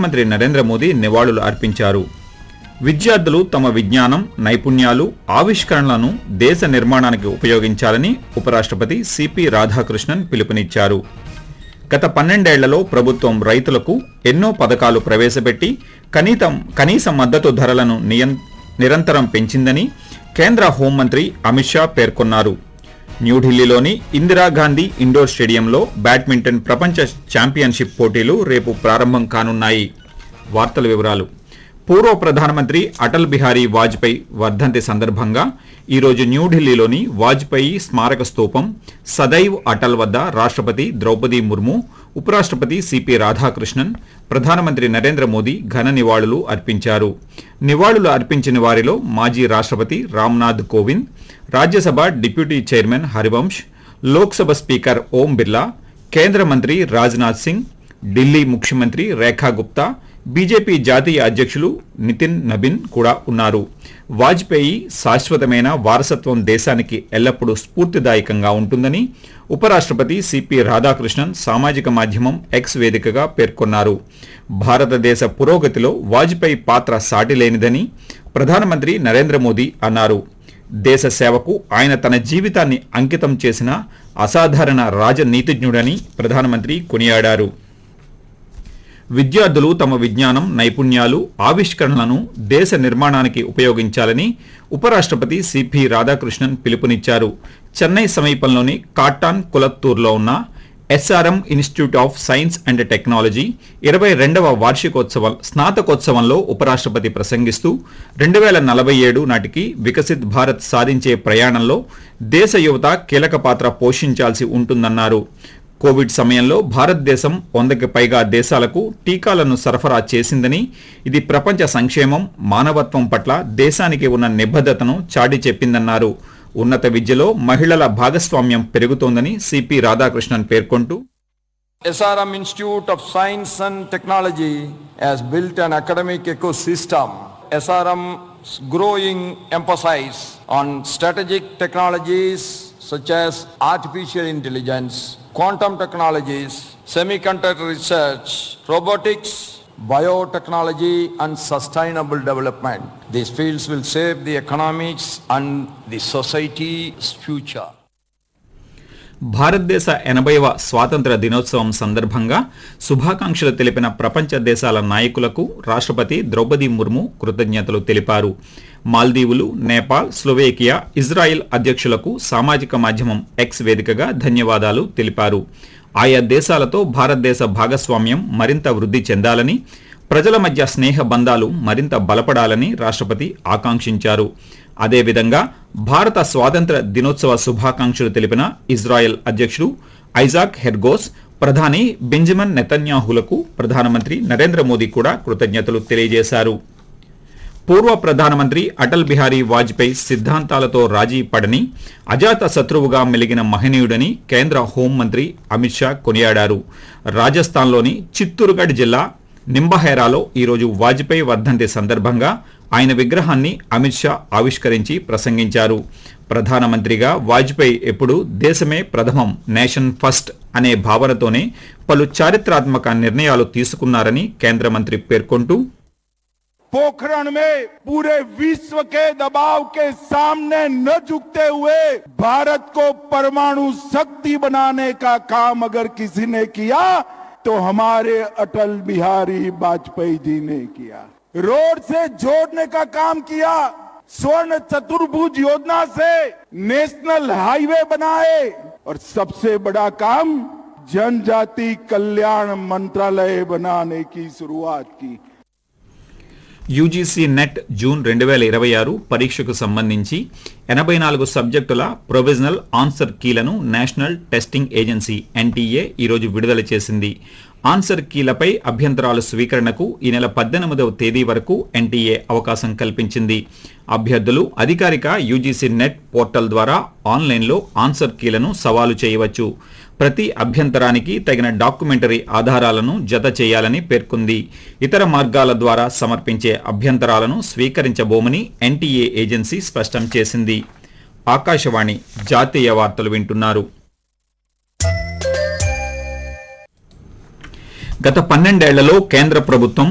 ప్రధానమంత్రి నరేంద్ర మోదీ నివాళులు అర్పించారు విద్యార్థులు తమ విజ్ఞానం నైపుణ్యాలు ఆవిష్కరణలను దేశ నిర్మాణానికి ఉపయోగించాలని ఉపరాష్ట్రపతి సిపి రాధాకృష్ణన్ పిలుపునిచ్చారు గత పన్నెండేళ్లలో ప్రభుత్వం రైతులకు ఎన్నో పథకాలు ప్రవేశపెట్టి కనీతం కనీస మద్దతు ధరలను నియం- నిరంతరం పెంచిందని కేంద్ర హోంమంత్రి అమిత్ షా పేర్కొన్నారు న్యూఢిల్లీలోని ఇందిరాగాంధీ ఇండోర్ స్టేడియంలో బ్యాడ్మింటన్ ప్రపంచ ఛాంపియన్షిప్ పోటీలు రేపు ప్రారంభం కానున్నాయి వార్తల వివరాలు పూర్వ ప్రధానమంత్రి అటల్ బిహారీ వాజ్పేయి వర్ధంతి సందర్భంగా ఈరోజు న్యూఢిల్లీలోని వాజ్పేయి స్మారక స్తూపం సదైవ్ అటల్ వద్ద రాష్ట్రపతి ద్రౌపది ముర్ము ఉపరాష్ట్రపతి సిపి రాధాకృష్ణన్ ప్రధానమంత్రి నరేంద్ర మోదీ ఘన నివాళులు అర్పించారు నివాళులు అర్పించిన వారిలో మాజీ రాష్ట్రపతి Ramnath Kovind Rajya Sabha deputy chairman Harivansh Lok Sabha speaker Om Birla కేంద్ర మంత్రి రాజ్నాథ్ సింగ్ ఢిల్లీ ముఖ్యమంత్రి రేఖా గుప్తా బీజేపీ జాతీయ అధ్యక్షులు నితిన్ నబిన్ కూడా ఉన్నారు వాజ్పేయి శాశ్వతమైన వారసత్వం దేశానికి ఎల్లప్పుడూ స్ఫూర్తిదాయకంగా ఉంటుందని ఉపరాష్ట్రపతి సిపి రాధాకృష్ణన్ సామాజిక మాధ్యమం ఎక్స్ వేదికగా పేర్కొన్నారు భారతదేశ పురోగతిలో వాజ్పేయి పాత్ర సాటిలేనిదని ప్రధానమంత్రి నరేంద్ర మోదీ అన్నారు దేశ సేవకు ఆయన తన జీవితాన్ని అంకితం చేసిన అసాధారణ రాజనీతిజ్ఞుడని ప్రధానమంత్రి కొనియాడారు విద్యార్థులు తమ విజ్ఞానం నైపుణ్యాలు ఆవిష్కరణలను దేశ నిర్మాణానికి ఉపయోగించాలని ఉపరాష్ట్రపతి సిపి రాధాకృష్ణన్ పిలుపునిచ్చారు చెన్నై సమీపంలోని కాటాన్ కులత్తూర్లో ఉన్న SRM institute of science and technology ఇరవై రెండవ వార్షికోత్సవం స్నాతకోత్సవంలో ఉపరాష్ట్రపతి ప్రసంగిస్తూ రెండు వేల నలభై ఏడు నాటికి వికసిత్ భారత్ సాధించే ప్రయాణంలో దేశ యువత కీలక పాత్ర పోషించాల్సి ఉంటుందన్నారు కోవిడ్ సమయంలో భారతదేశం వందకి పైగా దేశాలకు టీకాలను సరఫరా చేసిందని ఇది ప్రపంచ సంక్షేమం మానవత్వం పట్ల దేశానికి ఉన్న నిబద్ధతను చాటి చెప్పిందన్నారు ఉన్నత విద్యలో మహిళల భాగస్వామ్యం పెరుగుతోందని సిపి రాధాకృష్ణన్ పేర్కొంటూ SRM Institute of Science and Technology has built an academic ecosystem. SRM's growing emphasis on strategic technologies such as artificial intelligence, quantum technologies, semiconductor research, robotics, biotechnology and sustainable development. These fields will shape the economics and the society's future. భారతదేశ ఎనభైవ స్వాతంత్ర దినోత్సవం సందర్భంగా శుభాకాంక్షలు తెలిపిన ప్రపంచ దేశాల నాయకులకు రాష్ట్రపతి ద్రౌపది ముర్ము కృతజ్ఞతలు తెలిపారు మాల్దీవులు నేపాల్ స్లోవేకియా ఇజ్రాయెల్ అధ్యక్షులకు సామాజిక మాధ్యమం ఎక్స్ వేదికగా ధన్యవాదాలు తెలిపారు ఆయా దేశాలతో భారతదేశ భాగస్వామ్యం మరింత వృద్ధి చెందాలని ప్రజల మధ్య స్నేహ బంధాలు మరింత బలపడాలని రాష్ట్రపతి ఆకాంక్షించారు అదేవిధంగా భారత స్వాతంత్ర దినోత్సవ శుభాకాంక్షలు తెలిపిన ఇజ్రాయెల్ అధ్యక్షుడు ఐజాక్ హెర్గోస్ ప్రధాని బెంజమిన్ నెతన్యాహులకు ప్రధానమంత్రి నరేంద్ర మోదీ కూడా కృతజ్ఞతలు తెలియజేశారు పూర్వ ప్రధానమంత్రి అటల్ బిహారీ వాజ్పేయి సిద్ధాంతాలతో రాజీ పడని అజాత శత్రువుగా మెలిగిన మహనీయుడని కేంద్ర హోంమంత్రి అమిత్ షా కొనియాడారు రాజస్థాన్లోని చిత్తూరుగఢ్ జిల్లా నింబహేరాలో ఈరోజు వాజ్పేయి వర్ధంతి సందర్భంగా ఆయన విగ్రహాన్ని అమిత్ షా ఆవిష్కరించి ప్రసంగించారు ప్రధానమంత్రిగా వాజ్పేయి ఎప్పుడు దేశమే ప్రథమం నేషన్ ఫస్ట్ అనే భావనతోనే పలు చారిత్రాత్మక నిర్ణయాలు తీసుకున్నారని కేంద్ర మంత్రి పేర్కొంటూ पोखरण में पूरे विश्व के दबाव के सामने न झुकते हुए भारत को परमाणु शक्ति बनाने का काम अगर किसी ने किया तो हमारे अटल बिहारी वाजपेयी जी ने किया रोड से जोड़ने का काम किया स्वर्ण चतुर्भुज योजना से नेशनल हाईवे बनाए और सबसे बड़ा काम जनजाति कल्याण मंत्रालय बनाने की शुरुआत की యూజీసీ నెట్ జూన్ రెండు వేల ఇరవై ఆరు పరీక్షకు సంబంధించి ఎనభై నాలుగు సబ్జెక్టుల ప్రొవిజనల్ ఆన్సర్ కీలను నేషనల్ టెస్టింగ్ ఏజెన్సీ ఎన్టీఏ ఈరోజు విడుదల చేసింది ఆన్సర్ కీలపై అభ్యంతరాల స్వీకరణకు ఈ నెల పద్దెనిమిదవ తేదీ వరకు ఎన్టీఏ అవకాశం కల్పించింది అభ్యర్థులు అధికారిక యూజీసీ నెట్ పోర్టల్ ద్వారా ఆన్లైన్లో ఆన్సర్ కీలను సవాలు చేయవచ్చు ప్రతి అభ్యంతరానికి తగిన డాక్యుమెంటరీ ఆధారాలను జత చేయాలని పేర్కొంది ఇతర మార్గాల ద్వారా సమర్పించే అభ్యంతరాలను స్వీకరించబోమని ఎన్టీఏ ఏజెన్సీ స్పష్టం చేసింది ఆకాశవాణి జాతీయ వార్తలు వింటున్నారు గత పన్నెండేళ్లలో కేంద్ర ప్రభుత్వం